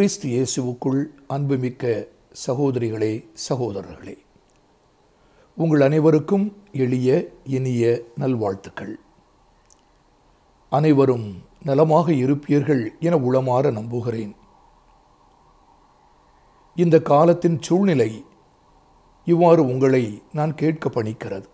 கிறிஸ்து இயேசுவுக்குள் அன்புமிக்க சகோதரிகளே சகோதரர்களே உங்கள் அனைவருக்கும் எளிய இனிய நல்வாழ்த்துக்கள் அனைவரும் நலமாக இருப்பீர்கள் என உளமாற நம்புகிறேன் இந்த காலத்தின் சூழ்நிலை இவ்வாறு உங்களை நான் கேட்க பணிக்கிறது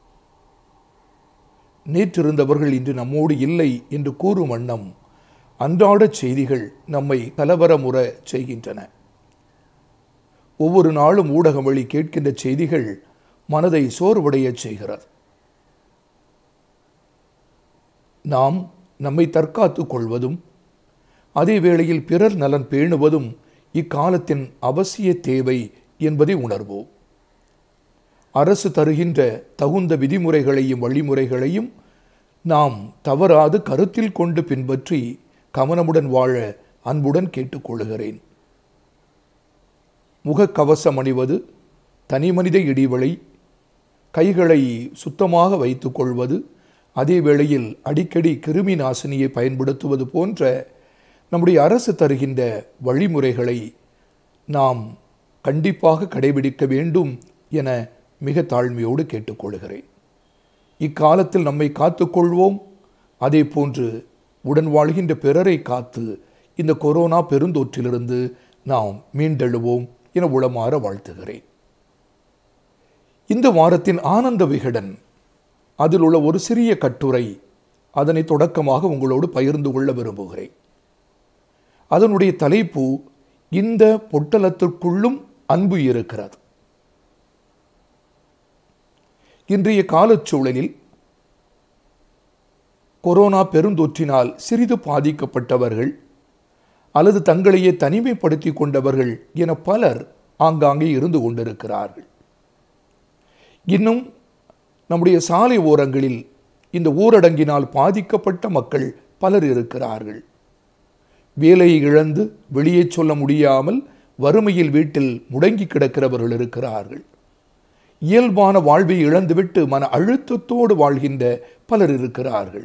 நேற்றிருந்தவர்கள் இன்று நம்மோடு இல்லை என்று கூறும் வண்ணம் அன்றாட செய்திகள் நம்மை கலவரமுற செய்கின்றன ஒவ்வொரு நாளும் ஊடகம் வழி கேட்கின்ற செய்திகள் மனதை சோர்வடையச் செய்கிறது நாம் நம்மை தற்காத்துக் கொள்வதும் அதே வேளையில் பிறர் நலன் பேணுவதும் இக்காலத்தின் அவசிய தேவை என்பதை உணர்வோம் அரசு தருகின்ற தகுந்த விதிமுறைகளையும் வழிமுறைகளையும் நாம் தவறாது கருத்தில் கொண்டு பின்பற்றி கவனமுடன் வாழ அன்புடன் கேட்டுக்கொள்கிறேன் முகக்கவசம் அணிவது தனிமனித இடைவெளி கைகளை சுத்தமாக வைத்துக் கொள்வது அதே வேளையில் அடிக்கடி கிருமி நாசினியை பயன்படுத்துவது போன்ற நம்முடைய அரசு தருகின்ற வழிமுறைகளை நாம் கண்டிப்பாக கடைபிடிக்க வேண்டும் என மிக தாழ்மையோடு கேட்டுக்கொள்கிறேன் இக்காலத்தில் நம்மை காத்துக்கொள்வோம் அதே போன்று உடன் வாழ்கின்ற பிறரை காத்து இந்த கொரோனா பெருந்தொற்றிலிருந்து நாம் மீண்டெழுவோம் என உளமாற வாழ்த்துகிறேன் இந்த வாரத்தின் ஆனந்த விகடன் அதில் உள்ள ஒரு சிறிய கட்டுரை அதனை தொடக்கமாக உங்களோடு பகிர்ந்து கொள்ள விரும்புகிறேன் அதனுடைய தலைப்பு இந்த பொட்டலத்திற்குள்ளும் அன்பு இருக்கிறது இன்றைய காலச்சூழலில் கொரோனா பெருந்தொற்றினால் சிறிது பாதிக்கப்பட்டவர்கள் அல்லது தங்களையே தனிமைப்படுத்தி கொண்டவர்கள் என பலர் ஆங்காங்கே இருந்து கொண்டிருக்கிறார்கள் இன்னும் நம்முடைய சாலை ஓரங்களில் இந்த ஊரடங்கினால் பாதிக்கப்பட்ட மக்கள் பலர் இருக்கிறார்கள் வேலையை இழந்து வெளியே சொல்ல முடியாமல் வறுமையில் வீட்டில் முடங்கி கிடக்கிறவர்கள் இருக்கிறார்கள் இயல்பான வாழ்வை இழந்துவிட்டு மன அழுத்தத்தோடு வாழ்கின்ற பலர் இருக்கிறார்கள்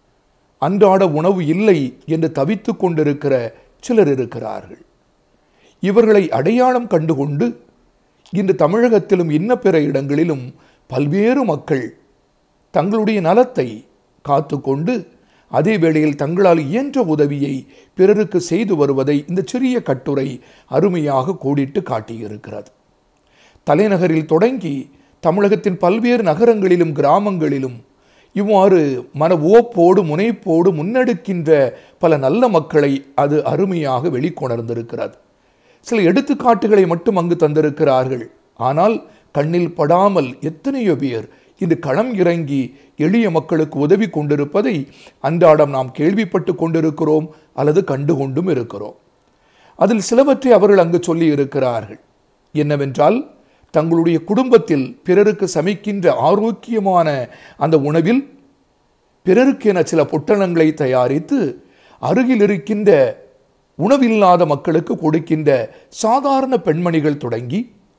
அன்றாட உணவு இல்லை என்று தவித்துக் கொண்டிருக்கிற சிலர் இருக்கிறார்கள் இவர்களை அடையாளம் கண்டுகொண்டு இன்று தமிழகத்திலும் இன்ன பிற இடங்களிலும் பல்வேறு மக்கள் தங்களுடைய நலத்தை காத்துக்கொண்டு அதே வேளையில் தங்களால் இயன்ற உதவியை பிறருக்கு செய்து வருவதை இந்த சிறிய கட்டுரை அருமையாக கோடிட்டு காட்டியிருக்கிறது தலைநகரில் தொடங்கி தமிழகத்தின் பல்வேறு நகரங்களிலும் கிராமங்களிலும் இவ்வாறு மன ஓப்போடு முனைப்போடு முன்னெடுக்கின்ற பல நல்ல மக்களை அது அருமையாக வெளிக்கொணர்ந்திருக்கிறது சில எடுத்துக்காட்டுகளை மட்டும் அங்கு தந்திருக்கிறார்கள் ஆனால் கண்ணில் படாமல் எத்தனையோ பேர் இன்று களம் இறங்கி எளிய மக்களுக்கு உதவி கொண்டிருப்பதை அன்றாடம் நாம் கேள்விப்பட்டு கொண்டிருக்கிறோம் அல்லது கண்டு கொண்டும் இருக்கிறோம் அதில் சிலவற்றை அவர்கள் அங்கு சொல்லி இருக்கிறார்கள் என்னவென்றால் தங்களுடைய குடும்பத்தில் பிறருக்கு சமைக்கின்ற ஆரோக்கியமான அந்த உணவில் பிறருக்கென சில பொட்டணங்களை தயாரித்து அருகில் இருக்கின்ற உணவில்லாத மக்களுக்கு கொடுக்கின்ற சாதாரண பெண்மணிகள் தொடங்கி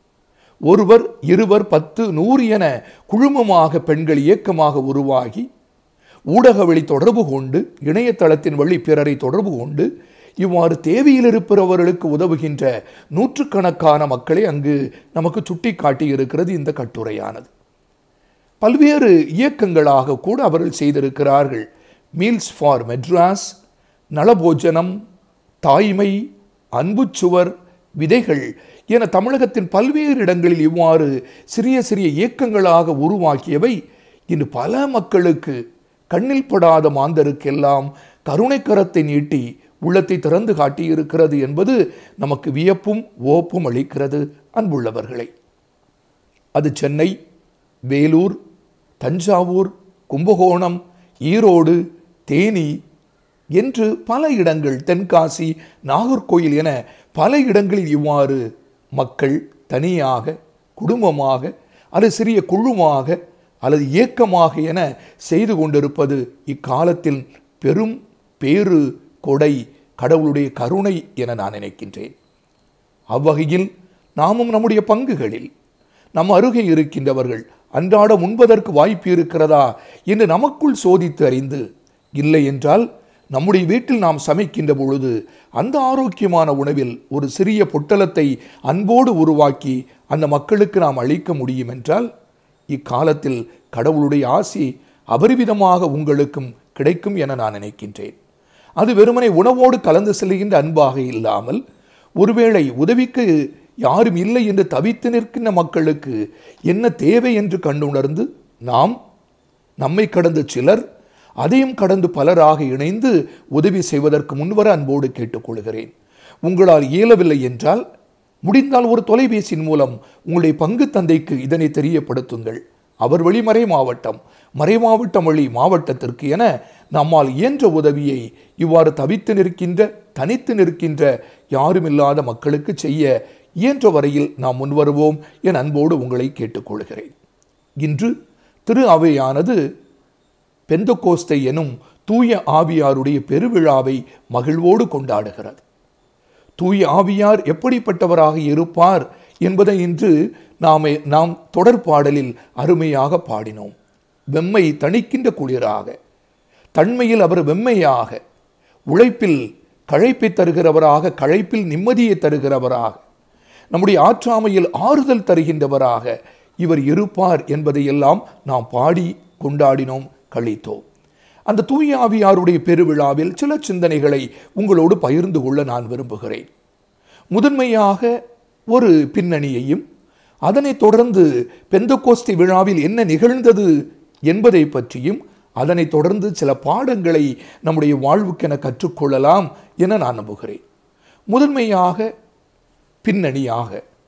ஒருவர் இருவர் பத்து நூறு என குழுமமாக பெண்கள் இயக்கமாக உருவாகி ஊடக வழி தொடர்பு கொண்டு இணையதளத்தின் வழி பிறரை தொடர்பு கொண்டு இவ்வாறு தேவையில் இருப்பவர்களுக்கு உதவுகின்ற நூற்றுக்கணக்கான மக்களை அங்கு நமக்கு சுட்டி காட்டியிருக்கிறது இந்த கட்டுரையானது பல்வேறு இயக்கங்களாக கூட அவர்கள் செய்திருக்கிறார்கள் மீல்ஸ் ஃபார் மெட்ராஸ் நலபோஜனம் தாய்மை அன்புச்சுவர் விதைகள் என தமிழகத்தின் பல்வேறு இடங்களில் இவ்வாறு சிறிய சிறிய இயக்கங்களாக உருவாக்கியவை இன்று பல மக்களுக்கு கண்ணில் படாத மாந்தருக்கெல்லாம் கருணை கரத்தை நீட்டி உள்ளத்தை திறந்து காட்டியிருக்கிறது என்பது நமக்கு வியப்பும் ஓப்பும் அளிக்கிறது அன்புள்ளவர்களை அது சென்னை வேலூர் தஞ்சாவூர் கும்பகோணம் ஈரோடு தேனி என்று பல இடங்கள் தென்காசி நாகர்கோயில் என பல இடங்களில் இவ்வாறு மக்கள் தனியாக குடும்பமாக அல்லது சிறிய குழுவாக அல்லது இயக்கமாக என செய்து கொண்டிருப்பது இக்காலத்தில் பெரும் பேரு கொடை கடவுளுடைய கருணை என நான் நினைக்கின்றேன் அவ்வகையில் நாமும் நம்முடைய பங்குகளில் நம் அருகே இருக்கின்றவர்கள் அன்றாடம் உண்பதற்கு வாய்ப்பு இருக்கிறதா என்று நமக்குள் சோதித்து அறிந்து இல்லை என்றால் நம்முடைய வீட்டில் நாம் சமைக்கின்ற பொழுது அந்த ஆரோக்கியமான உணவில் ஒரு சிறிய பொட்டலத்தை அன்போடு உருவாக்கி அந்த மக்களுக்கு நாம் அளிக்க முடியும் என்றால் இக்காலத்தில் கடவுளுடைய ஆசி அபரிவிதமாக உங்களுக்கும் கிடைக்கும் என நான் நினைக்கின்றேன் அது வெறுமனை உணவோடு கலந்து செல்கின்ற அன்பாக இல்லாமல் ஒருவேளை உதவிக்கு யாரும் இல்லை என்று தவித்து நிற்கின்ற மக்களுக்கு என்ன தேவை என்று கண்டுணர்ந்து நாம் நம்மை கடந்த சிலர் அதையும் கடந்து பலராக இணைந்து உதவி செய்வதற்கு முன்வர அன்போடு கேட்டுக்கொள்கிறேன் உங்களால் இயலவில்லை என்றால் முடிந்தால் ஒரு தொலைபேசியின் மூலம் உங்களுடைய பங்கு தந்தைக்கு இதனை தெரியப்படுத்துங்கள் அவர் வழி மறை மாவட்டம் மறை மாவட்டம் வழி மாவட்டத்திற்கு என நம்மால் இயன்ற உதவியை இவ்வாறு தவித்து நிற்கின்ற தனித்து நிற்கின்ற யாருமில்லாத மக்களுக்கு செய்ய இயன்ற வரையில் நாம் முன்வருவோம் என் அன்போடு உங்களை கேட்டுக்கொள்கிறேன் இன்று திரு அவையானது பெந்தகோஸ்தை எனும் தூய ஆவியாருடைய பெருவிழாவை மகிழ்வோடு கொண்டாடுகிறது தூய ஆவியார் எப்படிப்பட்டவராக இருப்பார் என்பதை இன்று நாமே நாம் தொடர்பாடலில் அருமையாக பாடினோம் வெம்மை தணிக்கின்ற குளிராக தன்மையில் அவர் வெம்மையாக உழைப்பில் கழைப்பை தருகிறவராக கழைப்பில் நிம்மதியை தருகிறவராக நம்முடைய ஆற்றாமையில் ஆறுதல் தருகின்றவராக இவர் இருப்பார் என்பதையெல்லாம் நாம் பாடி கொண்டாடினோம் கழித்தோம் அந்த தூய ஆவியாருடைய பெருவிழாவில் சில சிந்தனைகளை உங்களோடு பகிர்ந்து கொள்ள நான் விரும்புகிறேன் முதன்மையாக ஒரு பின்னணியையும் அதனைத் தொடர்ந்து பெந்தகோஸ்தி விழாவில் என்ன நிகழ்ந்தது என்பதை பற்றியும் அதனைத் தொடர்ந்து சில பாடங்களை நம்முடைய வாழ்வுக்கென கற்றுக்கொள்ளலாம் என நான் நம்புகிறேன் முதன்மையாக பின்னணியாக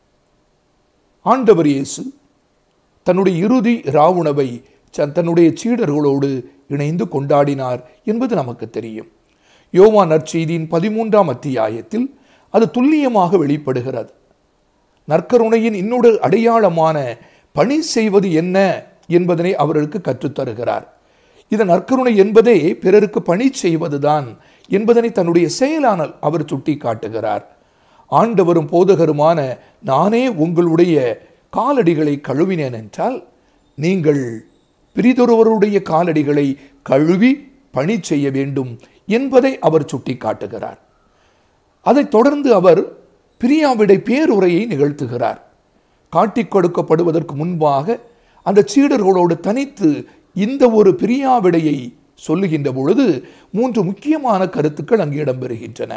ஆண்டவர் இயேசு தன்னுடைய இறுதி ராவுணவை ச- தன்னுடைய சீடர்களோடு இணைந்து கொண்டாடினார் என்பது நமக்கு தெரியும் யோவான் நற்செய்தியின் பதிமூன்றாம் அத்தியாயத்தில் அது துல்லியமாக வெளிப்படுகிறது நற்கருணையின் இன்னொரு அடையாளமான பணி செய்வது என்ன என்பதனை அவர்களுக்கு கற்றுத்தருகிறார் இது நற்கருணை என்பதே பிறருக்கு பணி செய்வதுதான் என்பதனை தன்னுடைய செயலானால் அவர் சுட்டி காட்டுகிறார் ஆண்டவரும் போதகருமான நானே உங்களுடைய காலடிகளை கழுவினேன் என்றால் நீங்கள் பிரிதொருவருடைய காலடிகளை கழுவி பணி செய்ய வேண்டும் என்பதை அவர் சுட்டி காட்டுகிறார் அதைத் தொடர்ந்து அவர் பிரியாவிடை பேருரையை நிகழ்த்துகிறார் காட்டிக் கொடுக்கப்படுவதற்கு முன்பாக அந்த சீடர்களோடு தனித்து இந்த ஒரு பிரியாவிடையை சொல்லுகின்ற பொழுது மூன்று முக்கியமான கருத்துக்கள் அங்கு இடம்பெறுகின்றன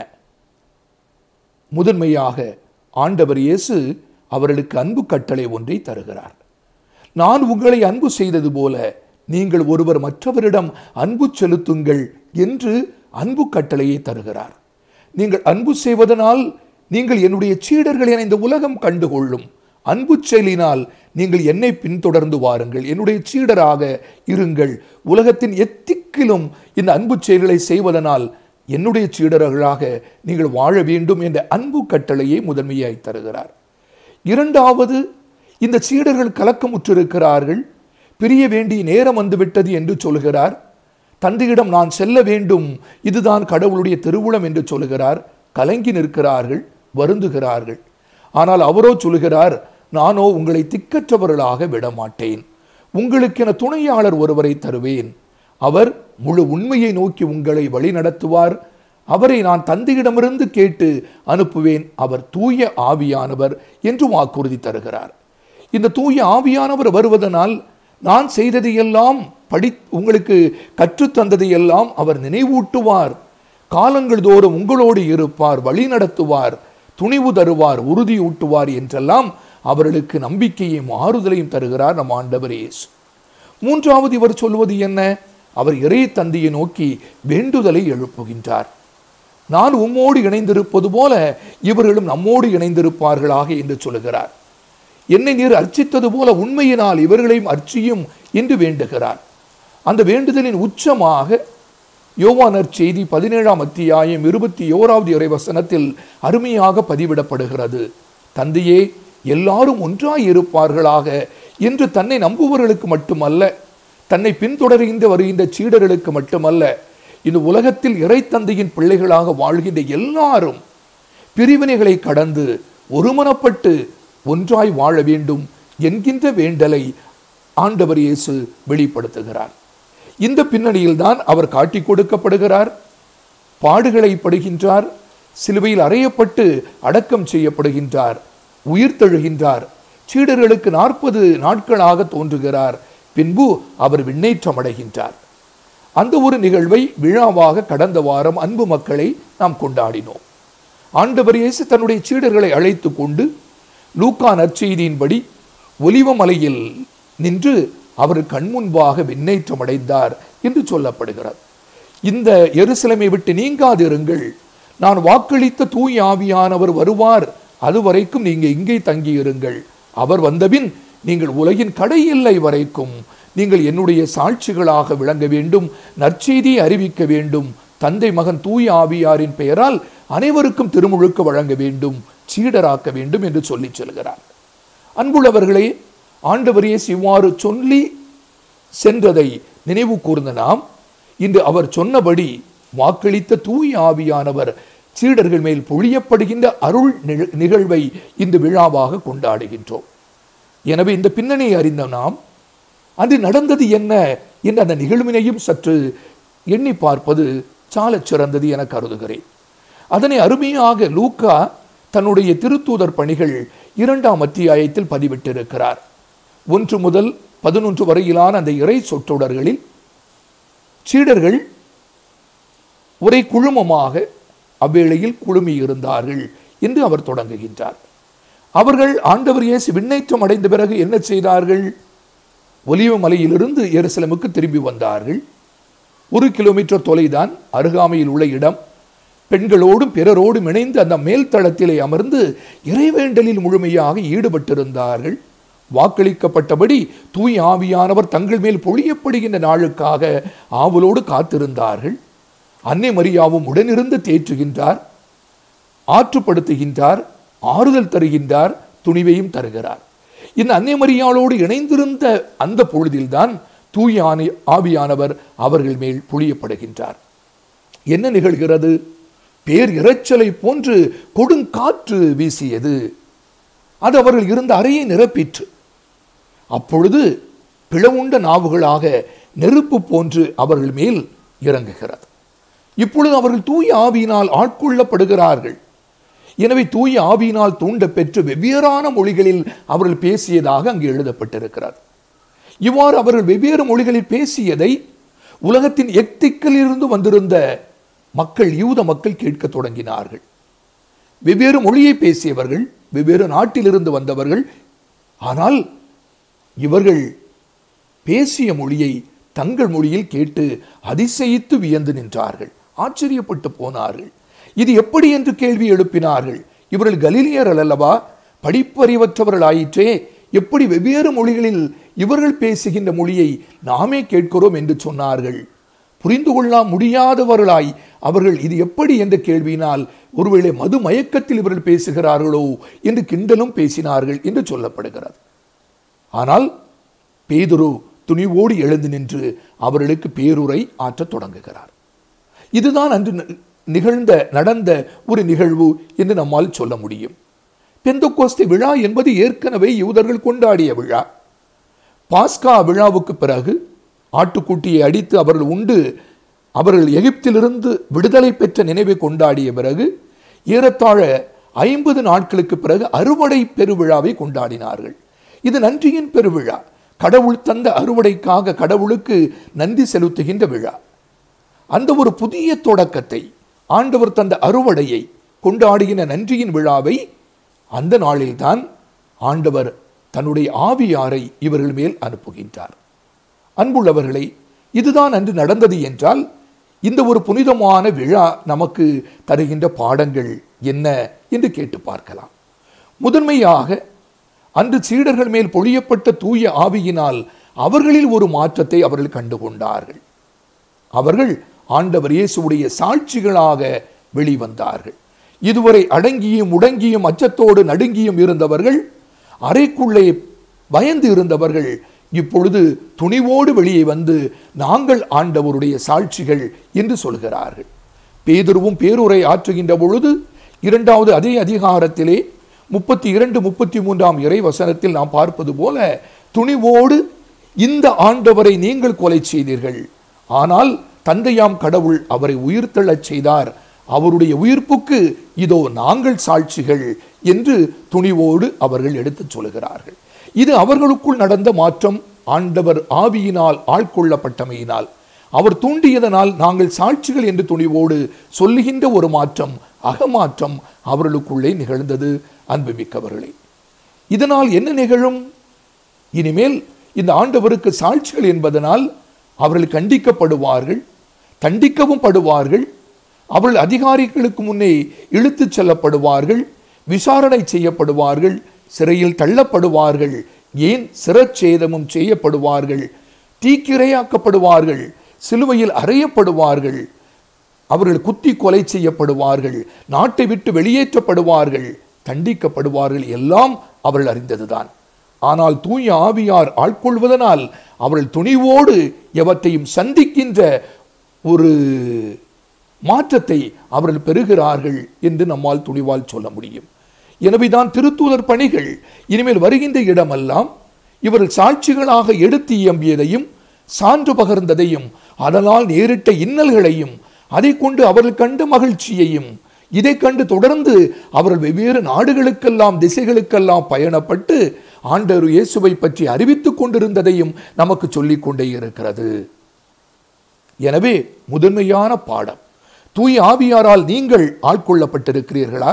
முதன்மையாக ஆண்டவர் இயேசு அவர்களுக்கு அன்பு கட்டளை ஒன்றை தருகிறார் நான் உங்களை அன்பு செய்தது போல நீங்கள் ஒருவர் மற்றவரிடம் அன்பு செலுத்துங்கள் என்று அன்பு கட்டளையை தருகிறார் நீங்கள் அன்பு செய்வதனால் நீங்கள் என்னுடைய சீடர்கள் என இந்த உலகம் கண்டுகொள்ளும் அன்பு செயலினால் நீங்கள் என்னை பின்தொடர்ந்து வாருங்கள் என்னுடைய சீடராக இருங்கள் உலகத்தின் எத்திக்கிலும் இந்த அன்பு செயல்களை செய்வதனால் என்னுடைய சீடர்களாக நீங்கள் வாழ வேண்டும் என்ற அன்பு கட்டளையை முதன்மையாய் தருகிறார் இரண்டாவது இந்த சீடர்கள் கலக்கமுற்றிருக்கிறார்கள் பிரிய வேண்டிய நேரம் வந்துவிட்டது என்று சொல்கிறார் தந்தையிடம் நான் செல்ல வேண்டும் இதுதான் கடவுளுடைய திருவுளம் என்று சொல்கிறார் கலங்கி நிற்கிறார்கள் வருந்துகிறார்கள் ஆனால் அவரோ சொல்கிறார் நானோ உங்களை திக்கற்றவர்களாக விடமாட்டேன் உங்களுக்கென துணையாளர் ஒருவரை தருவேன் அவர் முழு உண்மையை நோக்கி உங்களை வழிநடத்துவார் அவரை நான் தந்தையிடமிருந்து கேட்டு அனுப்புவேன் அவர் தூய ஆவியானவர் என்று வாக்குறுதி தருகிறார் இந்த தூய ஆவியானவர் வருவதனால் நான் செய்ததையெல்லாம் படி உங்களுக்கு கற்றுத்தந்ததையெல்லாம் அவர் நினைவூட்டுவார் காலங்கள் தோறும் உங்களோடு இருப்பார் வழி நடத்துவார் துணிவு தருவார் உறுதியூட்டுவார் என்றெல்லாம் அவர்களுக்கு நம்பிக்கையும் ஆறுதலையும் தருகிறார் நம் ஆண்டவர் இயேசு மூன்றாவது இவர் சொல்வது என்ன அவர் இறை தந்தையை நோக்கி வேண்டுதலை எழுப்புகின்றார் நான் உம்மோடு இணைந்திருப்பது போல இவர்களும் நம்மோடு இணைந்திருப்பார்களாக என்று சொல்கிறார் என்னை நீர் அர்ச்சித்தது போல உண்மையினால் இவர்களையும் அர்ச்சியும் என்று வேண்டுகிறார் அந்த வேண்டுதலின் உச்சமாக யோவானர் செய்தி பதினேழாம் அத்தியாயம் இருபத்தி ஓராவது இறை வசனத்தில் அருமையாக பதிவிடப்படுகிறது தந்தையே எல்லாரும் ஒன்றாய் இருப்பார்களாக என்று தன்னை நம்புபவர்களுக்கு மட்டுமல்ல தன்னை பின்தொடர்கின்ற வருகின்ற சீடர்களுக்கு மட்டுமல்ல இந்த உலகத்தில் இறை தந்தையின் பிள்ளைகளாக வாழ்கின்ற எல்லாரும் பிரிவினைகளை கடந்து ஒருமனப்பட்டு ஒன்றாய் வாழ வேண்டும் என்கின்ற வேண்டலை ஆண்டவர் இயேசு வெளிப்படுத்துகிறார் இந்த பின்னணியில்தான் அவர் காட்டிக் கொடுக்கப்படுகிறார் பாடுகளை படுகின்றார் சிலுவையில் அறையப்பட்டு அடக்கம் செய்யப்படுகின்றார் உயிர் தழுகின்றார் சீடர்களுக்கு நாற்பது நாட்களாக தோன்றுகிறார் பின்பு அவர் விண்ணேற்றம் அடைகின்றார் அந்த ஒரு நிகழ்வை விழாவாக கடந்த வாரம் அன்பு மக்களை நாம் கொண்டாடினோம் ஆண்டவர் இயேசு தன்னுடைய சீடர்களை அழைத்து கொண்டு லூக்கா நற்செய்தியின்படி ஒலிவமலையில் நின்று அவர் கண்முன்பாக விண்ணேற்றம் அடைந்தார் என்று சொல்லப்படுகிறது இந்த எருசலேமை விட்டு நீங்காதிருங்கள் நான் வாக்களித்த தூய் ஆவியானவர் வருவார் அதுவரைக்கும் நீங்க இங்கே தங்கியிருங்கள் அவர் வந்தபின் நீங்கள் உலகின் கடை எல்லை வரைக்கும் நீங்கள் என்னுடைய சாட்சிகளாக விளங்க வேண்டும் நற்செய்தியை அறிவிக்க வேண்டும் தந்தை மகன் தூய் ஆவியாரின் பெயரால் அனைவருக்கும் திருமுழுக்கு வழங்க வேண்டும் சீடராக்க வேண்டும் என்று சொல்லி செல்கிறார் அன்புள்ளவர்களே ஆண்டவர் இயேசு இவ்வாறு சொல்லி சென்றதை நினைவு கூர்ந்த நாம் இன்று அவர் சொன்னபடி வாக்களித்த தூய் ஆவியானவர் சீடர்கள் மேல் பொழியப்படுகின்ற அருள் நிழ- நிகழ்வை இந்த விழாவாக கொண்டாடுகின்றோம் எனவே இந்த பின்னணியை அறிந்த நாம் அது நடந்தது என்ன என்ற அந்த நிகழ்வினையும் சற்று எண்ணி பார்ப்பது சாலச் சிறந்தது என கருதுகிறேன் அதனை அருமையாக லூக்கா தன்னுடைய திருத்தூதர் பணிகள் இரண்டாம் அத்தியாயத்தில் பதிவிட்டிருக்கிறார் ஒன்று முதல் பதினொன்று வரையிலான அந்த இறை சொற்றொடர்களில் சீடர்கள் ஒரே குழுமமாக அவ்வேளையில் குழுமி இருந்தார்கள் என்று அவர் தொடங்குகின்றார் அவர்கள் ஆண்டவர் இயேசு விண்ணேற்றம் அடைந்த பிறகு என்ன செய்தார்கள் ஒலிவ மலையிலிருந்து எருசலேமுக்கு திரும்பி வந்தார்கள் ஒரு கிலோமீட்டர் தொலைதான் அருகாமையில் உள்ள இடம் பெண்களோடும் பிறரோடும் இணைந்து அந்த மேல் தளத்திலே அமர்ந்து இறைவேண்டலில் முழுமையாக ஈடுபட்டிருந்தார்கள் வாக்களிக்கப்பட்டபடி தூய் ஆவியானவர் தங்கள் மேல் பொழியப்படுகின்ற நாளுக்காக ஆவலோடு காத்திருந்தார்கள் அன்னை மரியாவும் உடனிருந்து தேற்றுகின்றார் ஆற்றுப்படுத்துகின்றார் ஆறுதல் தருகின்றார் துணிவையும் தருகிறார் இந்த அன்னை மரியாளோடு இணைந்திருந்த அந்த பொழுதில்தான் தூய ஆணை- ஆவியானவர் அவர்கள் மேல் பொழியப்படுகின்றார் என்ன நிகழ்கிறது பேர் இரைச்சலை போன்று கொடுங்காற்று வீசியது அது அவர்கள் இருந்த அறையை நிரப்பிற்று அப்பொழுது பிளவுண்ட நாவுகளாக நெருப்பு போன்று அவர்கள் மேல் இறங்குகிறது இப்பொழுது அவர்கள் தூய ஆவியினால் ஆட்கொள்ளப்படுகிறார்கள் எனவே தூய ஆவியினால் தூண்ட பெற்று வெவ்வேறான மொழிகளில் அவர்கள் பேசியதாக அங்கு எழுதப்பட்டிருக்கிறது இவ்வாறு அவர்கள் வெவ்வேறு மொழிகளில் பேசியதை உலகத்தின் எத்திக்கிலிருந்து வந்திருந்த மக்கள் யூத மக்கள் கேட்கத் தொடங்கினார்கள் வெவ்வேறு மொழியை பேசியவர்கள் வெவ்வேறு நாட்டிலிருந்து வந்தவர்கள் ஆனால் இவர்கள் பேசிய மொழியை தங்கள் மொழியில் கேட்டு அதிசயித்து வியந்து நின்றார்கள் ஆச்சரியப்பட்டு போனார்கள் இது எப்படி என்று கேள்வி எழுப்பினார்கள் இவர்கள் கலிலியர் அல்லவா படிப்பறிவற்றவர்கள் ஆயிற்றே எப்படி வெவ்வேறு மொழிகளில் இவர்கள் பேசுகின்ற மொழியை நாமே கேட்கிறோம் என்று சொன்னார்கள் புரிந்து கொள்ள முடியாதவர்களாய் அவர்கள் இது எப்படி என்ற கேள்வியினால் ஒருவேளை மது மயக்கத்தில் இவர்கள் பேசுகிறார்களோ என்று கிண்டலும் பேசினார்கள் என்று சொல்லப்படுகிறது ஆனால் பேதுரு துணிவோடு எழுந்து நின்று அவர்களுக்கு பேருரை ஆற்றத் தொடங்குகிறார் இதுதான் அன்று நி- நிகழ்ந்த நடந்த ஒரு நிகழ்வு என்று நம்மால் சொல்ல முடியும் பெந்தகோஸ்தே விழா என்பது ஏற்கனவே யூதர்கள் கொண்டாடிய விழா பாஸ்கா விழாவுக்கு பிறகு ஆட்டுக்குட்டியை அடித்து அவர்கள் உண்டு அவர்கள் எகிப்திலிருந்து விடுதலை பெற்ற நினைவை கொண்டாடிய பிறகு ஏறத்தாழ ஐம்பது நாட்களுக்கு பிறகு அறுவடை பெருவிழாவை கொண்டாடினார்கள் இது நன்றியின் பெருவிழா கடவுள் தந்த அறுவடைக்காக கடவுளுக்கு நன்றி செலுத்துகின்ற விழா அந்த ஒரு புதிய தொடக்கத்தை ஆண்டவர் தந்த அறுவடையை கொண்டாடுகிற நன்றியின் விழாவை அந்த நாளில்தான் ஆண்டவர் தன்னுடைய ஆவியாரை இவர்கள் மேல் அனுப்புகின்றார் அன்புள்ளவர்களே இதுதான் அன்று நடந்தது என்றால் இந்த ஒரு புனிதமான விழா நமக்கு தருகின்ற பாடங்கள் என்ன என்று கேட்டு பார்க்கலாம் முதன்மையாக அன்று சீடர்கள் மேல் பொழியப்பட்ட தூய ஆவியினால் அவர்களில் ஒரு மாற்றத்தை அவர்கள் கண்டுகொண்டார்கள் அவர்கள் ஆண்டவர் இயேசுவுடைய சாட்சிகளாக வெளிவந்தார்கள் இதுவரை அடங்கியும் முடங்கியும் அச்சத்தோடு நடுங்கியும் இருந்தவர்கள் அறைக்குள்ளே பயந்து இருந்தவர்கள் இப்பொழுது துணிவோடு வெளியே வந்து நாங்கள் ஆண்டவருடைய சாட்சிகள் என்று சொல்கிறார்கள் பேதுருவும் பேருரை ஆற்றுகின்ற பொழுது இரண்டாவது அதே அதிகாரத்திலே முப்பத்தி இரண்டு முப்பத்தி மூன்றாம் இறை வசனத்தில் நாம் பார்ப்பது போல துணிவோடு இந்த ஆண்டவரை நீங்கள் கொலை செய்தீர்கள் ஆனால் தந்தையாம் கடவுள் அவரை உயிர்த்தெழச் செய்தார் அவருடைய உயிர்ப்புக்கு இதோ நாங்கள் சாட்சிகள் என்று துணிவோடு அவர்கள் எடுத்துச் சொல்கிறார்கள் இது அவர்களுக்குள் நடந்த மாற்றம் ஆண்டவர் ஆவியினால் ஆட்கொள்ளப்பட்டமையினால் அவர் தூண்டியதனால் நாங்கள் சாட்சிகள் என்று துணிவோடு சொல்லுகின்ற ஒரு மாற்றம் அகமாற்றம் அவர்களுக்குள்ளே நிகழ்ந்தது அன்புமிக்கவர்களே இதனால் என்ன நிகழும் இனிமேல் இந்த ஆண்டவருக்கு சாட்சிகள் என்பதனால் அவர்கள் கண்டிக்கப்படுவார்கள் தண்டிக்கவும் படுவார்கள் அவர்கள் அதிகாரிகளுக்கு முன்னே இழுத்துச் செல்லப்படுவார்கள் விசாரணை செய்யப்படுவார்கள் சிறையில் தள்ளப்படுவார்கள் ஏன் சிரச்சேதமும் செய்யப்படுவார்கள் தீக்கிரையாக்கப்படுவார்கள் சிலுவையில் அறையப்படுவார்கள் அவர்கள் குத்தி கொலை செய்யப்படுவார்கள் நாட்டை விட்டு வெளியேற்றப்படுவார்கள் தண்டிக்கப்படுவார்கள் எல்லாம் அவர்கள் அறிந்ததுதான் ஆனால் தூய ஆவியார் ஆட்கொள்வதனால் அவர்கள் துணிவோடு எவற்றையும் சந்திக்கின்ற ஒரு மாற்றத்தை அவர்கள் பெறுகிறார்கள் என்று நம்மால் துணிவால் சொல்ல முடியும் எனவேதான் திருத்தூதர் பணிகள் இனிமேல் வருகின்ற இடமெல்லாம் இவர்கள் சாட்சிகளாக எடுத்து இயம்பியதையும் சான்று பகர்ந்ததையும் அதனால் நேரிட்ட இன்னல்களையும் அதை கொண்டு அவர்கள் கண்ட மகிழ்ச்சியையும் இதை கண்டு தொடர்ந்து அவர்கள் வெவ்வேறு நாடுகளுக்கெல்லாம் திசைகளுக்கெல்லாம் பயணப்பட்டு ஆண்டவர் இயேசுவை பற்றி அறிவித்துக் கொண்டிருந்ததையும் நமக்கு சொல்லிக் கொண்டே இருக்கிறது எனவே முதன்மையான பாடம் தூய் ஆவியாரால் நீங்கள் ஆட்கொள்ளப்பட்டிருக்கிறீர்களா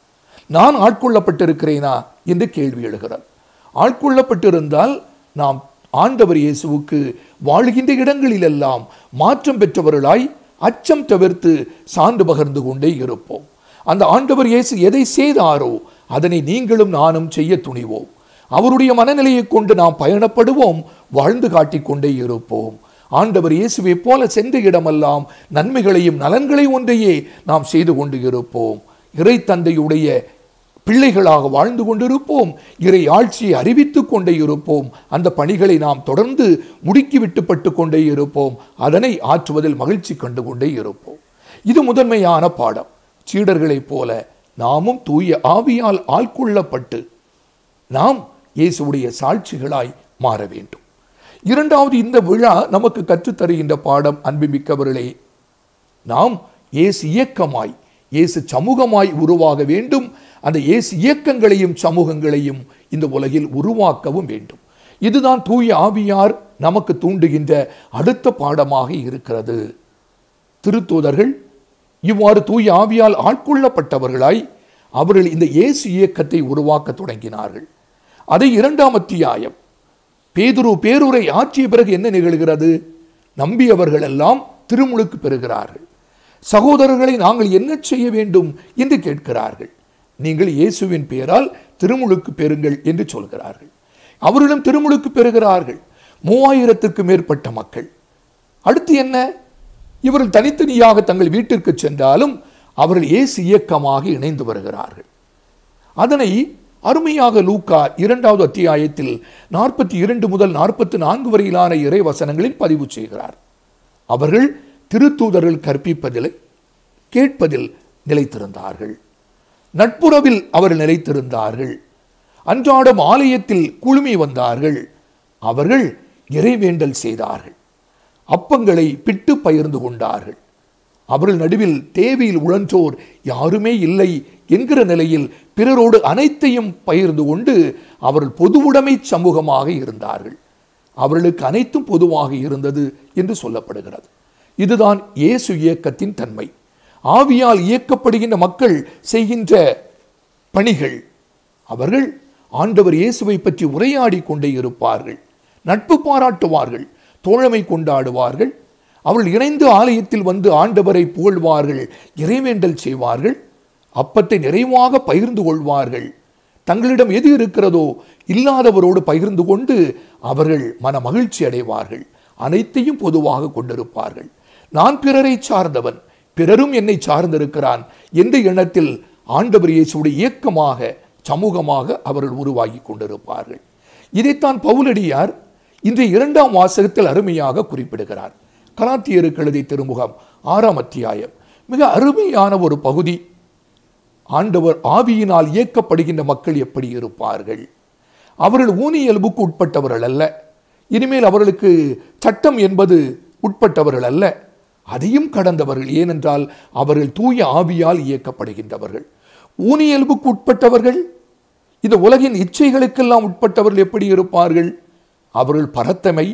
நான் ஆட்கொள்ளப்பட்டிருக்கிறேனா என்று கேள்வி எழுகிறார் ஆட்கொள்ளப்பட்டிருந்தால் நாம் ஆண்டவர் இயேசுவுக்கு வாழ்கின்ற இடங்களிலெல்லாம் மாற்றம் பெற்றவர்களாய் அச்சம் தவிர்த்து சான்று பகர்ந்து கொண்டே இருப்போம் அந்த ஆண்டவர் இயேசு எதை செய்தாரோ அதனை நீங்களும் நானும் செய்ய துணிவோம் அவருடைய மனநிலையை கொண்டு நாம் பயணப்படுவோம் வாழ்ந்து காட்டிக் கொண்டே இருப்போம் ஆண்டவர் இயேசுவை போல சென்ற இடமெல்லாம் நன்மைகளையும் நலன்களையும் ஒன்றையே நாம் செய்து கொண்டு இருப்போம் இறை தந்தையுடைய பிள்ளைகளாக வாழ்ந்து கொண்டிருப்போம் இறை ஆட்சியை அறிவித்துக் கொண்டே இருப்போம் அந்த பணிகளை நாம் தொடர்ந்து முடுக்கி விட்டுப்பட்டு கொண்டே இருப்போம் அதனை ஆற்றுவதில் மகிழ்ச்சி கண்டு கொண்டே இருப்போம் இது முதன்மையான பாடம் சீடர்களைப் போல நாமும் தூய ஆவியால் ஆட்கொள்ளப்பட்டு நாம் இயேசுவுடைய சாட்சிகளாய் மாற வேண்டும் இரண்டாவது இந்த விழா நமக்கு கற்றுத்தருகின்ற பாடம் அன்புமிக்கவர்களே நாம் இயேசு இயக்கமாய் இயேசு சமூகமாய் உருவாக வேண்டும் அந்த இயேசு இயக்கங்களையும் சமூகங்களையும் இந்த உலகில் உருவாக்கவும் வேண்டும் இதுதான் தூய ஆவியார் நமக்கு தூண்டுகின்ற அடுத்த பாடமாக இருக்கிறது திருத்தூதர்கள் இவ்வாறு தூய ஆவியால் ஆட்கொள்ளப்பட்டவர்களாய் அவர்கள் இந்த இயேசு இயக்கத்தை உருவாக்க தொடங்கினார்கள் அதை இரண்டாம் அத்தியாயம் பேதுரு பேருரை ஆற்றிய பிறகு என்ன நிகழ்கிறது நம்பியவர்கள் எல்லாம் திருமுழுக்கு பெறுகிறார்கள் சகோதரர்களை நாங்கள் என்ன செய்ய வேண்டும் என்று கேட்கிறார்கள் நீங்கள் இயேசுவின் பெயரால் திருமுழுக்கு பெறுங்கள் என்று சொல்கிறார்கள் அவர்களும் திருமுழுக்கு பெறுகிறார்கள் மூவாயிரத்திற்கு மேற்பட்ட மக்கள் அடுத்து என்ன இவர்கள் தனித்தனியாக தங்கள் வீட்டிற்கு சென்றாலும் அவர்கள் இயேசு இயக்கமாக இணைந்து வருகிறார்கள் அதனை அருமையாக லூக்கா இரண்டாவது அத்தியாயத்தில் நாற்பத்தி இரண்டு முதல் நாற்பத்தி நான்கு வரையிலான இறை வசனங்களில் பதிவு செய்கிறார் அவர்கள் திருத்தூதர்கள் கற்பிப்பதில் கேட்பதில் நிலைத்திருந்தார்கள் நட்புறவில் அவர் நிலைத்திருந்தார்கள் அன்றாடம் ஆலயத்தில் குழுமி வந்தார்கள் அவர்கள் இறைவேண்டல் செய்தார்கள் அப்பங்களை பிட்டு பகிர்ந்து கொண்டார்கள் அவர்கள் நடுவில் தேவையில் உழன்றோர் யாருமே இல்லை என்கிற நிலையில் பிறரோடு அனைத்தையும் பகிர்ந்து கொண்டு அவர்கள் பொதுவுடைமை சமூகமாக இருந்தார்கள் அவர்களுக்கு அனைத்தும் பொதுவாக இருந்தது என்று சொல்லப்படுகிறது இதுதான் இயேசு இயக்கத்தின் தன்மை ஆவியால் இயக்கப்படுகின்ற மக்கள் செய்கின்ற பணிகள் அவர்கள் ஆண்டவர் இயேசுவை பற்றி உரையாடி கொண்டே இருப்பார்கள் நட்பு பாராட்டுவார்கள் தோழமை கொண்டாடுவார்கள் அவர்கள் இணைந்து ஆலயத்தில் வந்து ஆண்டவரை புகழ்வார்கள் இறைவேண்டல் செய்வார்கள் அப்பத்தை நிறைவாக பகிர்ந்து கொள்வார்கள் தங்களிடம் எது இருக்கிறதோ இல்லாதவரோடு பகிர்ந்து கொண்டு அவர்கள் மன மகிழ்ச்சி அடைவார்கள் அனைத்தையும் பொதுவாக கொண்டிருப்பார்கள் நான் பிறரை சார்ந்தவன் பிறரும் என்னை சார்ந்திருக்கிறான் என்ற எண்ணத்தில் ஆண்டவர் இயேசுடைய இயக்கமாக சமூகமாக அவர்கள் உருவாகி கொண்டிருப்பார்கள் இதைத்தான் பவுலடியார் இன்றைய இரண்டாம் வாசகத்தில் அருமையாக குறிப்பிடுகிறார் கலாத்தியருக்கு எழுதிய திருமுகம் ஆறாம் அத்தியாயம் மிக அருமையான ஒரு பகுதி ஆண்டவர் ஆவியினால் இயக்கப்படுகின்ற மக்கள் எப்படி இருப்பார்கள் அவர்கள் ஊனியல்புக்கு உட்பட்டவர்கள் அல்ல இனிமேல் அவர்களுக்கு சட்டம் என்பது உட்பட்டவர்கள் அல்ல அதையும் கடந்தவர்கள் ஏனென்றால் அவர்கள் தூய ஆவியால் இயக்கப்படுகின்றவர்கள் ஊனியல்புக்கு உட்பட்டவர்கள் இந்த உலகின் இச்சைகளுக்கெல்லாம் உட்பட்டவர்கள் எப்படி இருப்பார்கள் அவர்கள் பரத்தமை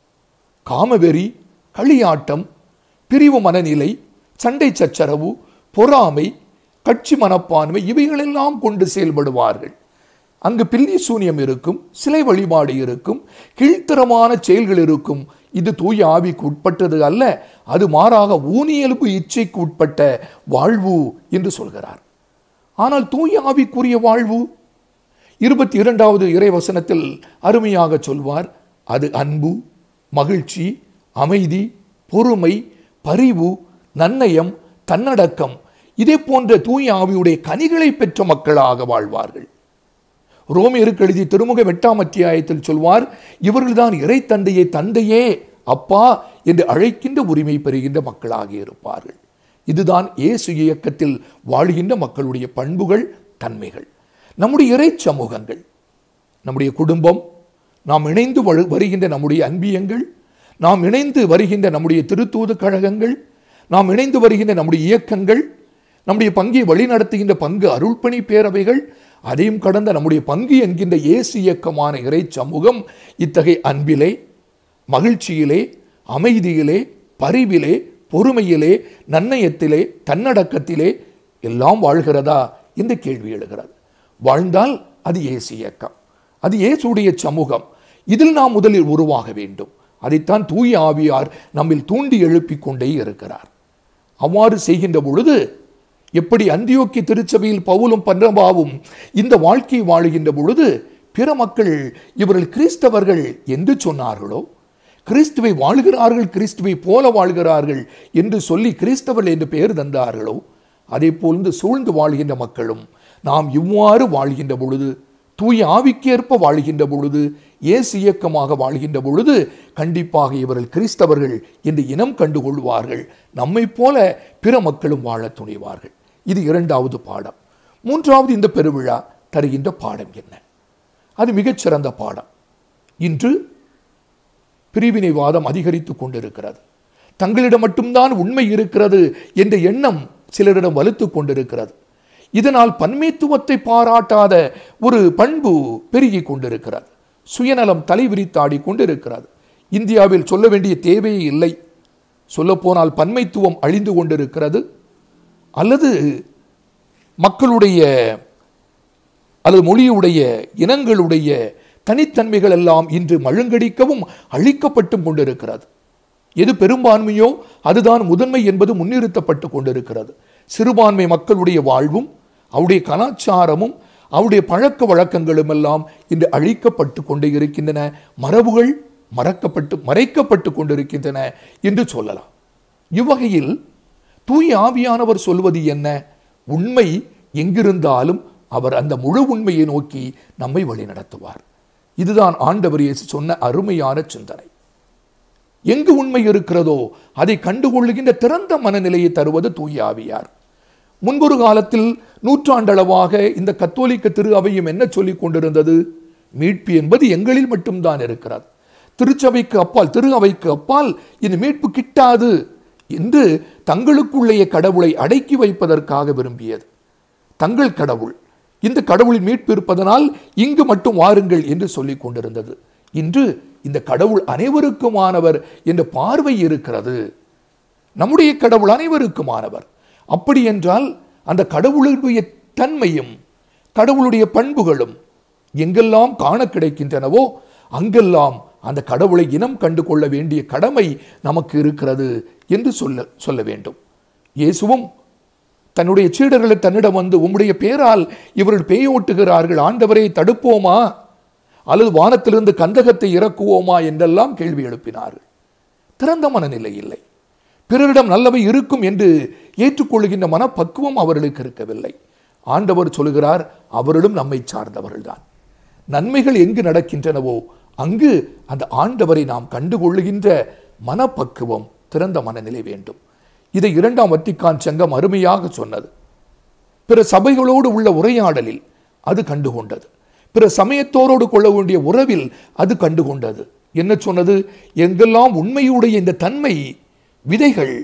காமவெறி களியாட்டம் பிரிவு மனநிலை சண்டை சச்சரவு பொறாமை கட்சி மனப்பான்மை இவைகளெல்லாம் கொண்டு செயல்படுவார்கள் அங்கு பில்லி சூனியம் இருக்கும் சிலை வழிபாடு இருக்கும் கீழ்த்தரமான செயல்கள் இருக்கும் இது தூய ஆவிக்கு உட்பட்டது அல்ல அது மாறாக ஊனியல்பு இச்சைக்கு உட்பட்ட வாழ்வு என்று சொல்கிறார் ஆனால் தூய ஆவிக்குரிய வாழ்வு இருபத்தி இரண்டாவது இறைவசனத்தில் அருமையாக சொல்வார் அது அன்பு மகிழ்ச்சி அமைதி பொறுமை பரிவு நன்னயம் தன்னடக்கம் இதே போன்ற தூய ஆவியுடைய கனிகளை பெற்ற மக்களாக வாழ்வார்கள் ரோமியருக்கு எழுதிய திருமுகம் எட்டாம் அத்தியாயத்தில் சொல்வார் இவர்கள்தான் இறை தந்தையை தந்தையே அப்பா என்று அழைக்கின்ற உரிமை பெறுகின்ற மக்களாக இருப்பார்கள் இதுதான் இயேசு இயக்கத்தில் வாழ்கின்ற மக்களுடைய பண்புகள் தன்மைகள் நம்முடைய இறை சமூகங்கள் நம்முடைய குடும்பம் நாம் இணைந்து வரு- வருகின்ற நம்முடைய அன்பியங்கள் நாம் இணைந்து வருகின்ற நம்முடைய திருத்தூது கழகங்கள் நாம் இணைந்து வருகின்ற நம்முடைய இயக்கங்கள் நம்முடைய பங்கை வழிநடத்துகின்ற பங்கு அருள்பணி பேரவைகள் அதையும் கடந்த நம்முடைய பங்கு என்கின்ற இயேசு இயக்கமான இறை சமூகம் இத்தகைய அன்பிலே மகிழ்ச்சியிலே அமைதியிலே பரிவிலே பொறுமையிலே நன்னயத்திலே தன்னடக்கத்திலே எல்லாம் வாழ்கிறதா இந்த கேள்வி எழுகிறது வாழ்ந்தால் அது இயேசு இயக்கம் அது இயேசுடைய சமூகம் இதில் நாம் முதலில் உருவாக வேண்டும் அதைத்தான் தூய ஆவியார் நம்மில் தூண்டி எழுப்பிக் கொண்டே இருக்கிறார் அவ்வாறு செய்கின்ற பொழுது எப்படி அந்தியோக்கி திருச்சபையில் பவுலும் பன்றபாவும் இந்த வாழ்க்கை வாழுகின்ற பொழுது பிற மக்கள் இவர்கள் கிறிஸ்தவர்கள் என்று சொன்னார்களோ கிறிஸ்துவை வாழ்கிறார்கள் கிறிஸ்துவை போல வாழ்கிறார்கள் என்று சொல்லி கிறிஸ்தவர்கள் என்று பெயர் தந்தார்களோ அதே போன்று சூழ்ந்து வாழ்கின்ற மக்களும் நாம் இவ்வாறு வாழ்கின்ற பொழுது தூய ஆவிக்கேற்ப வாழ்கின்ற பொழுது இயேசு இயக்கமாக வாழ்கின்ற பொழுது கண்டிப்பாக இவர்கள் கிறிஸ்தவர்கள் என்று இனம் கண்டு கொள்வார்கள் நம்மைப் போல பிற மக்களும் வாழத் துணிவார்கள் இது இரண்டாவது பாடம் மூன்றாவது இந்த பெருவிழா தருகின்ற பாடம் என்ன அது மிகச்சிறந்த பாடம் இன்று பிரிவினைவாதம் அதிகரித்துக் கொண்டிருக்கிறது தங்களிடம் மட்டும்தான் உண்மை இருக்கிறது என்ற எண்ணம் சிலரிடம் வலுத்துக் கொண்டிருக்கிறது இதனால் பன்மைத்துவத்தை பாராட்டாத ஒரு பண்பு பெருகிக் கொண்டிருக்கிறது சுயநலம் தலைவிரித்தாடி கொண்டிருக்கிறது இந்தியாவில் சொல்ல வேண்டிய தேவையே இல்லை சொல்லப்போனால் பன்மைத்துவம் அழிந்து கொண்டிருக்கிறது அல்லது மக்களுடைய அல்லது மொழியுடைய இனங்களுடைய தனித்தன்மைகள் எல்லாம் இன்று மழுங்கடிக்கவும் அழிக்கப்பட்டும் கொண்டிருக்கிறது எது பெரும்பான்மையோ அதுதான் முதன்மை என்பது முன்னிறுத்தப்பட்டு கொண்டிருக்கிறது சிறுபான்மை மக்களுடைய வாழ்வும் அவருடைய கலாச்சாரமும் அவருடைய பழக்க வழக்கங்களும் எல்லாம் இன்று அழிக்கப்பட்டு கொண்டே இருக்கின்றன மரபுகள் மறக்கப்பட்டு மறைக்கப்பட்டு கொண்டிருக்கின்றன என்று சொல்லலாம் இவ்வகையில் தூய ஆவியானவர் சொல்வது என்ன உண்மை எங்கிருந்தாலும் அவர் அந்த முழு உண்மையை நோக்கி நம்மை வழிநடத்துவார் இதுதான் ஆண்டவர் இயேசு சொன்ன அருமையான சிந்தனை எங்கு உண்மை இருக்கிறதோ அதை கண்டுகொள்ளுகின்ற திறந்த மனநிலையை தருவது தூய ஆவியார் முன்பொரு காலத்தில் நூற்றாண்டளவாக இந்த கத்தோலிக்க திரு அவையும் என்ன சொல்லிக் கொண்டிருந்தது மீட்பு என்பது எங்களில் மட்டும்தான் இருக்கிறது திருச்சபைக்கு அப்பால் திரு அவைக்கு அப்பால் இந்த மீட்பு கிட்டாது என்று தங்களுக்குள்ளேயே கடவுளை அடக்கி வைப்பதற்காக விரும்பியது தங்கள் கடவுள் இந்த கடவுளின் மீட்பு இருப்பதனால் இங்கு மட்டும் வாருங்கள் என்று சொல்லிக் கொண்டிருந்தது இன்று இந்த கடவுள் அனைவருக்குமானவர் என்ற பார்வை இருக்கிறது நம்முடைய கடவுள் அனைவருக்குமானவர் அப்படி என்றால் அந்த கடவுளுடைய தன்மையும் கடவுளுடைய பண்புகளும் எங்கெல்லாம் காண கிடைக்கின்றனவோ அங்கெல்லாம் அந்த கடவுளை இனம் கண்டு கொள்ள வேண்டிய கடமை நமக்கு இருக்கிறது என்று சொல்ல சொல்ல வேண்டும் இயேசுவும் தன்னுடைய சீடர்களை தன்னிடம் வந்து உம்முடைய பேரால் இவர்கள் பேயோட்டுகிறார்கள் ஆண்டவரை தடுப்போமா அல்லது வானத்திலிருந்து கந்தகத்தை இறக்குவோமா என்றெல்லாம் கேள்வி எழுப்பினார்கள் திறந்த மனநிலை இல்லை பிறரிடம் நல்லவை இருக்கும் என்று ஏற்றுக்கொள்கின்ற மனப்பக்குவம் அவர்களுக்கு இருக்கவில்லை ஆண்டவர் சொல்கிறார் அவர்களும் நம்மை சார்ந்தவர்கள்தான் நன்மைகள் எங்கு நடக்கின்றனவோ அங்கு அந்த ஆண்டவரை நாம் கண்டுகொள்ளுகின்ற மனப்பக்குவம் திறந்த மனநிலை வேண்டும் இதை இரண்டாம் வத்திக்கான் சங்கம் அருமையாக சொன்னது பிற சபைகளோடு உள்ள உரையாடலில் அது கண்டுகொண்டது பிற சமயத்தோரோடு கொள்ள வேண்டிய உறவில் அது கண்டுகொண்டது என்ன சொன்னது எங்கெல்லாம் உண்மையுடைய இந்த தன்மை விதைகள்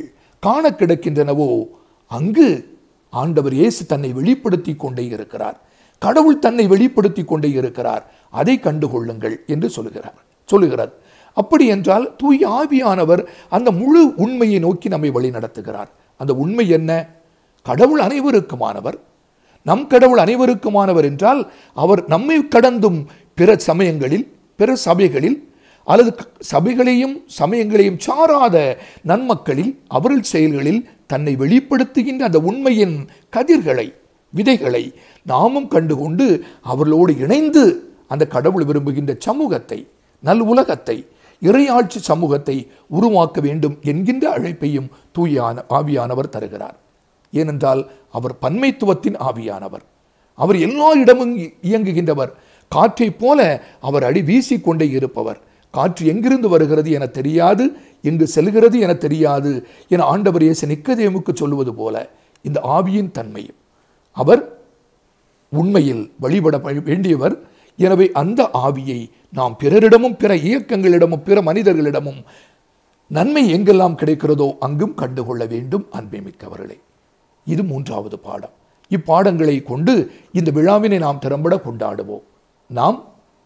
காண கிடக்கின்றனவோ அங்கு ஆண்டவர் இயேசு தன்னை வெளிப்படுத்தி கொண்டே இருக்கிறார் கடவுள் தன்னை வெளிப்படுத்தி கொண்டே இருக்கிறார் அதை கண்டுகொள்ளுங்கள் என்று சொல்லுகிறார் சொல்லுகிறார் அப்படி என்றால் தூய் ஆவியானவர் அந்த முழு உண்மையை நோக்கி நம்மை வழி நடத்துகிறார் அந்த உண்மை என்ன கடவுள் அனைவருக்குமானவர் நம் கடவுள் அனைவருக்குமானவர் என்றால் அவர் நம்மை கடந்தும் பிற சமயங்களில் பிற சபைகளில் அல்லது சபைகளையும் சமயங்களையும் சாராத நன்மக்களில் அவர்கள் செயல்களில் தன்னை வெளிப்படுத்துகின்ற அந்த உண்மையின் கதிர்களை விதைகளை நாமும் கண்டுகொண்டு அவர்களோடு இணைந்து அந்த கடவுள் விரும்புகின்ற சமூகத்தை நல் உலகத்தை இறையாட்சி சமூகத்தை உருவாக்க வேண்டும் என்கின்ற அழைப்பையும் தூயான ஆவியானவர் தருகிறார் ஏனென்றால் அவர் பன்மைத்துவத்தின் ஆவியானவர் அவர் எல்லா இடமும் இயங்குகின்றவர் காற்றைப் போல அவர் அடி வீசிக்கொண்டே இருப்பவர் காற்று எங்கிருந்து வருகிறது என தெரியாது எங்கு செல்கிறது என தெரியாது என ஆண்டவர் இயேசு நிக்கதேமுக்கு சொல்லுவது போல இந்த ஆவியின் தன்மையும் அவர் உண்மையில் வழிபட வேண்டியவர் எனவே அந்த ஆவியை நாம் பிறரிடமும் பிற இயக்கங்களிடமும் பிற மனிதர்களிடமும் நன்மை எங்கெல்லாம் கிடைக்கிறதோ அங்கும் கண்டுகொள்ள வேண்டும் அன்பை மிக்கவர்களே இது மூன்றாவது பாடம் இப்பாடங்களை கொண்டு இந்த விழாவினை நாம் திறம்பட கொண்டாடுவோம் நாம்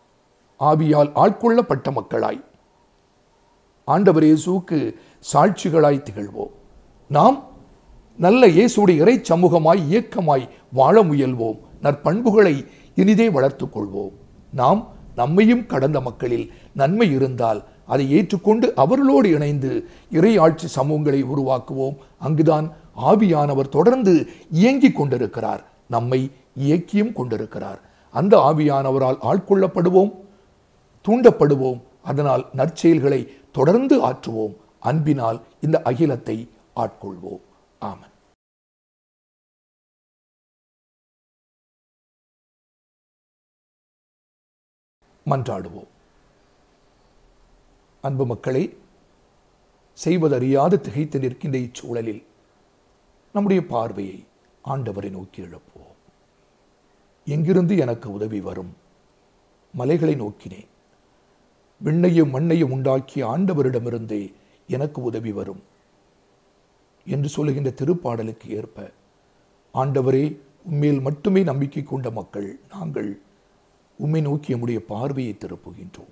ஆவியால் ஆட்கொள்ளப்பட்ட மக்களாய் ஆண்டவர் இயேசுவுக்கு சாட்சிகளாய் திகழ்வோம் நாம் நல்ல இயேசுடைய இறை சமூகமாய் இயக்கமாய் வாழ முயல்வோம் நற்பண்புகளை இனிதே வளர்த்துக் கொள்வோம் நாம் நம்மையும் கடந்த மக்களில் நன்மை இருந்தால் அதை ஏற்றுக்கொண்டு அவர்களோடு இணைந்து இறை ஆட்சி சமூகங்களை உருவாக்குவோம் அங்குதான் ஆவியானவர் தொடர்ந்து இயங்கிக் கொண்டிருக்கிறார் நம்மை இயக்கியும் கொண்டிருக்கிறார் அந்த ஆவியானவரால் ஆட்கொள்ளப்படுவோம் தூண்டப்படுவோம் அதனால் நற்செயல்களை தொடர்ந்து ஆற்றுவோம் அன்பினால் இந்த அகிலத்தை ஆட்கொள்வோம் ஆமன் மன்றாடுவோம் அன்பு மக்களே செய்வதறியாது திகைத்து நிற்கின்ற இச்சூழலில் நம்முடைய பார்வையை ஆண்டவரை நோக்கி எழுப்புவோம் எங்கிருந்து எனக்கு உதவி வரும் மலைகளை நோக்கினேன் விண்ணையும் மண்ணையும் உண்டாக்கிய ஆண்டவரிடமிருந்தே எனக்கு உதவி வரும் என்று சொல்லுகின்ற திருப்பாடலுக்கு ஏற்ப ஆண்டவரே உண்மையில் மட்டுமே நம்பிக்கை கொண்ட மக்கள் நாங்கள் உண்மை நோக்கி நம்முடைய பார்வையை திருப்புகின்றோம்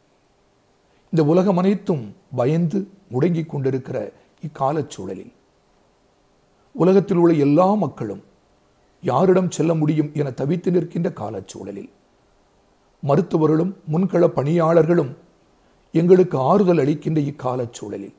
இந்த உலகம் அனைத்தும் பயந்து முடங்கிக் கொண்டிருக்கிற இக்காலச் சூழலில் உலகத்தில் உள்ள எல்லா மக்களும் யாரிடம் செல்ல முடியும் என தவித்து நிற்கின்ற காலச்சூழலில் மருத்துவர்களும் முன்கள பணியாளர்களும் எங்களுக்கு ஆறுதல் அளிக்கின்ற இக்காலச் சூழலில்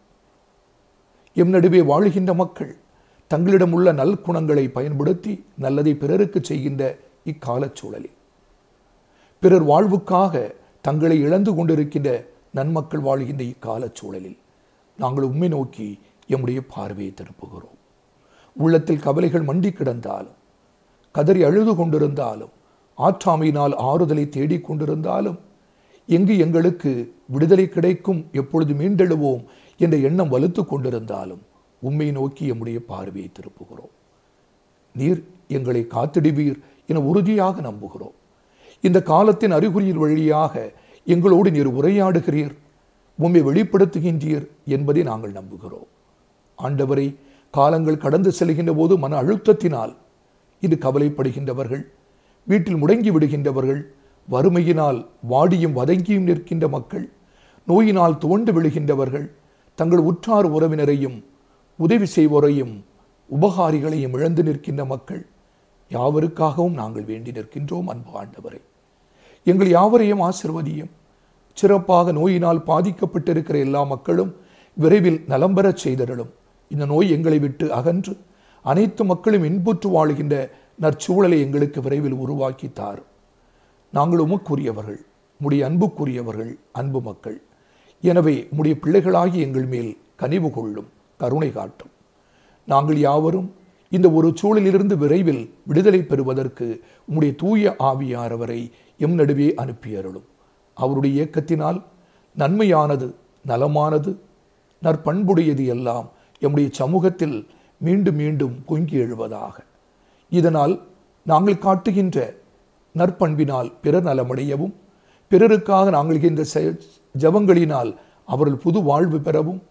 எம் நடுவே வாழ்கின்ற மக்கள் தங்களிடம் உள்ள நல்குணங்களை பயன்படுத்தி நல்லதை பிறருக்கு செய்கின்ற இக்காலச் சூழலில் பிறர் வாழ்வுக்காக தங்களை இழந்து கொண்டிருக்கின்ற நன்மக்கள் வாழ்கின்ற இக்காலச் சூழலில் நாங்கள் உண்மை நோக்கி எம்முடைய பார்வையை திருப்புகிறோம் உள்ளத்தில் கவலைகள் மண்டி கிடந்தாலும் கதறி அழுது கொண்டிருந்தாலும் ஆற்றாமையினால் ஆறுதலை தேடிக் கொண்டிருந்தாலும் எங்கு எங்களுக்கு விடுதலை கிடைக்கும் எப்பொழுது மீண்டெழுவோம் என்ற எண்ணம் வலுத்து கொண்டிருந்தாலும் உண்மை நோக்கி எம்முடைய பார்வையை திருப்புகிறோம் நீர் எங்களை காத்திடுவீர் என உறுதியாக நம்புகிறோம் இந்த காலத்தின் அறிகுறியில் வழியாக எங்களோடு நீர் உரையாடுகிறீர் உண்மை வெளிப்படுத்துகின்றீர் என்பதை நாங்கள் நம்புகிறோம் ஆண்டவரை காலங்கள் கடந்து செல்கின்ற போது மன அழுத்தத்தினால் இது கவலைப்படுகின்றவர்கள் வீட்டில் முடங்கி விடுகின்றவர்கள் வறுமையினால் வாடியும் வதங்கியும் நிற்கின்ற மக்கள் நோயினால் துவண்டு விழுகின்றவர்கள் தங்கள் உற்றார் உறவினரையும் உதவி செய்வோரையும் உபகாரிகளையும் இழந்து நிற்கின்ற மக்கள் யாவருக்காகவும் நாங்கள் வேண்டி நிற்கின்றோம் அன்பு ஆண்டவரை எங்கள் யாவரையும் ஆசிர்வதியும் சிறப்பாக நோயினால் பாதிக்கப்பட்டிருக்கிற எல்லா மக்களும் விரைவில் நலம் பெறச் செய்தருளும் இந்த நோய் எங்களை விட்டு அகன்று அனைத்து மக்களும் இன்புற்று வாழுகின்ற நற்சூழலை எங்களுக்கு விரைவில் உருவாக்கி தாரும் நாங்கள் உமக்குரியவர்கள் உம்முடைய அன்புக்குரியவர்கள் அன்பு மக்கள் எனவே உம்முடைய பிள்ளைகளாகி எங்கள் மேல் கனிவு கொள்ளும் கருணை காட்டும் நாங்கள் யாவரும் இந்த ஒரு சூழலிலிருந்து விரைவில் விடுதலை பெறுவதற்கு உம்முடைய தூய ஆவியாரவரை எம் நடுவே அனுப்பியருளும் அவருடைய இயக்கத்தினால் நன்மையானது நலமானது நற்பண்புடையது எல்லாம் எம்முடைய சமூகத்தில் மீண்டும் மீண்டும் பொங்கி எழுவதாக இதனால் நாங்கள் காட்டுகின்ற நற்பண்பினால் பிறர் நலமடையவும் பிறருக்காக நாங்கள் இருக்கின்ற ஜபங்களினால் அவர்கள் புது வாழ்வு பெறவும்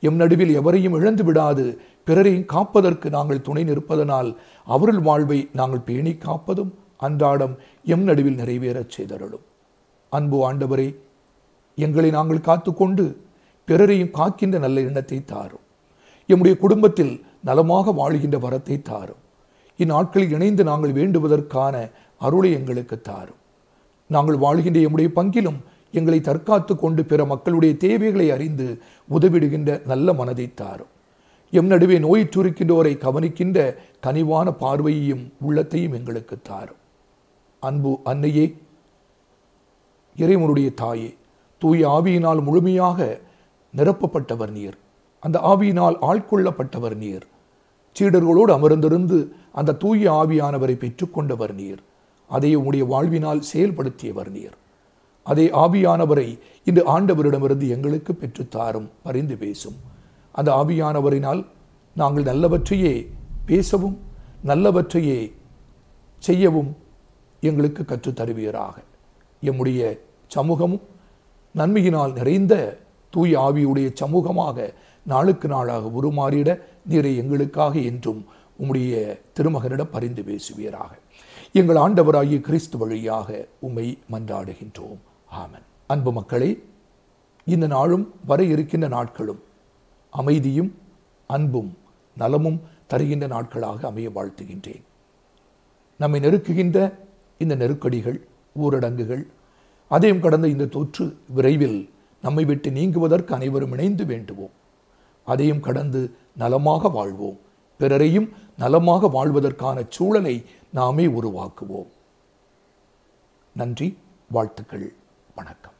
எம் நடுவில் எவரையும் இழந்து விடாது பிறரையும் காப்பதற்கு நாங்கள் துணை நிற்பதனால் அவர்கள் வாழ்வை நாங்கள் பேணி காப்பதும் அன்றாடம் எம் நடுவில் நிறைவேறச் செய்தருளும் அன்பு ஆண்டவரே எங்களை நாங்கள் காத்துக்கொண்டு பிறரையும் காக்கின்ற நல்ல எண்ணத்தை தாரும் எம்முடைய குடும்பத்தில் நலமாக வாழ்கின்ற வரத்தை தாரும் இந்நாட்களில் இணைந்து நாங்கள் வேண்டுவதற்கான அருளை எங்களுக்கு தாரும் நாங்கள் வாழ்கின்ற எம்முடைய பங்கிலும் எங்களை தற்காத்து கொண்டு பிற மக்களுடைய தேவைகளை அறிந்து உதவிடுகின்ற நல்ல மனதை தாரும் எம் நடுவே நோயிற்றுருக்கின்றோரை கவனிக்கின்ற கனிவான பார்வையையும் உள்ளத்தையும் எங்களுக்கு தாரும் அன்பு அன்னையே இறைவனுடைய தாயே தூய ஆவியினால் முழுமையாக நிரப்பப்பட்டவர் நீர் அந்த ஆவியினால் ஆட்கொள்ளப்பட்டவர் நீர் சீடர்களோடு அமர்ந்திருந்து அந்த தூய ஆவியானவரை பெற்றுக்கொண்டவர் நீர் அதை உம்முடைய வாழ்வினால் செயல்படுத்தியவர் நீர் அதே ஆவியானவரை இந்த ஆண்டவரிடமிருந்து எங்களுக்கு பெற்றுத்தாரும் பரிந்து பேசும் அந்த ஆவியானவரினால் நாங்கள் நல்லவற்றையே பேசவும் நல்லவற்றையே செய்யவும் எங்களுக்கு கற்றுத் தருவீராக எம்முடைய சமூகமும் நன்மையினால் நிறைந்த தூய ஆவியுடைய சமூகமாக நாளுக்கு நாளாக உருமாறிட நீரை எங்களுக்காக என்றும் உம்முடைய திருமகனிடம் பரிந்து பேசுவீராக எங்கள் ஆண்டவராகிய கிறிஸ்து வழியாக உம்மை மன்றாடுகின்றோம் ஆமன் அன்பு மக்களே இந்த நாளும் வர இருக்கின்ற நாட்களும் அமைதியும் அன்பும் நலமும் தருகின்ற நாட்களாக அமைய வாழ்த்துகின்றேன் நம்மை நெருக்குகின்ற இந்த நெருக்கடிகள் ஊரடங்குகள் அதையும் கடந்த இந்த தொற்று விரைவில் நம்மை விட்டு நீங்குவதற்கு அனைவரும் இணைந்து வேண்டுவோம் அதையும் கடந்து நலமாக வாழ்வோம் பிறரையும் நலமாக வாழ்வதற்கான சூழலை நாமே உருவாக்குவோம் நன்றி வாழ்த்துக்கள் வணக்கம்